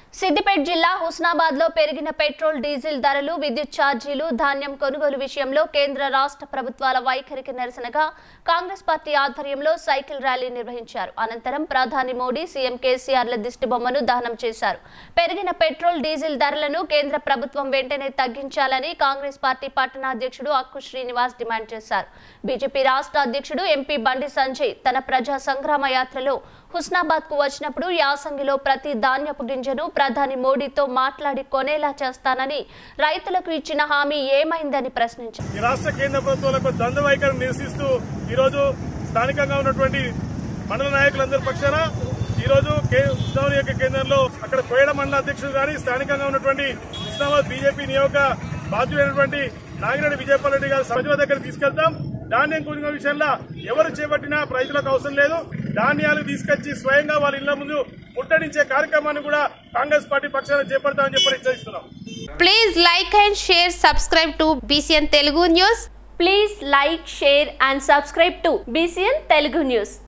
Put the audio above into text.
సిద్దిపేట జిల్లా హుస్నాబాద్ లో పెరిగిన పెట్రోల్ డీజిల్ ధరలు విద్యుత్ ఛార్జీలు ధాన్యం కొనుగోలు విషయంలో కేంద్ర రాష్ట్ర ప్రభుత్వాల వైఖరికి నిరసనగా కాంగ్రెస్ పార్టీ ఆధ్వర్యంలో సైకిల్ ర్యాలీ నిర్వహించారు అనంతరం ప్రధాని మోడీ సీఎం కేసీఆర్ల దిష్టిబొమ్మను దహనం చేశారు పెరిగిన పెట్రోల్ డీజిల్ ధరలను కేంద్ర ప్రభుత్వం వెంటనే తగ్గించాలని కాంగ్రెస్ పార్టీ పట్టణాధ్యక్షుడు అక్కు శ్రీనివాస్ డిమాండ్ చేశారు బీజేపీ రాష్ట్ర అధ్యక్షుడు ఎంపీ బండి సంజయ్ తన ప్రజా సంగ్రామ యాత్రలో హుస్నాబాద్ కు వచ్చినప్పుడు యాసంగిలో ప్రతి ధాన్యపు గింజను ప్రధాని మోడీతో మాట్లాడి కొనేలా చేస్తానని రైతులకు ఇచ్చిన హామీ ఏమైందని ప్రశ్నించారు ఈ రాష్ట్ర కేంద్ర ప్రభుత్వాలకు ద్వంద్వ వైఖరిని నిరసిస్తూ ఈరోజు స్థానికంగా ఉన్నటువంటి మండల నాయకులందరి పక్షాన ఈరోజు ఉస్మాబాద్ యొక్క కేంద్రంలో అక్కడ కోయడ మండల అధ్యక్షుడు గాని స్థానికంగా ఉన్నటువంటి ఉస్మాబాద్ బీజేపీ నియోజక బాధ్యులైనటువంటి నాగిరెడ్డి విజయపాల్ రెడ్డి గారి సభ దగ్గర తీసుకెళ్తాం ధాన్యం కొనుగోలు విషయంలో ఎవరు చేపట్టినా రైతులకు అవసరం లేదు ధాన్యాలు తీసుకొచ్చి స్వయంగా వాళ్ళ ఇళ్ల ముందు ముట్టడించే కార్యక్రమాన్ని కూడా కాంగ్రెస్ పార్టీ పక్షాన చేపడతామని చెప్పి హెచ్చరిస్తున్నాం Please like and share, subscribe to BCN Telugu News. Please like share and subscribe to BCN Telugu news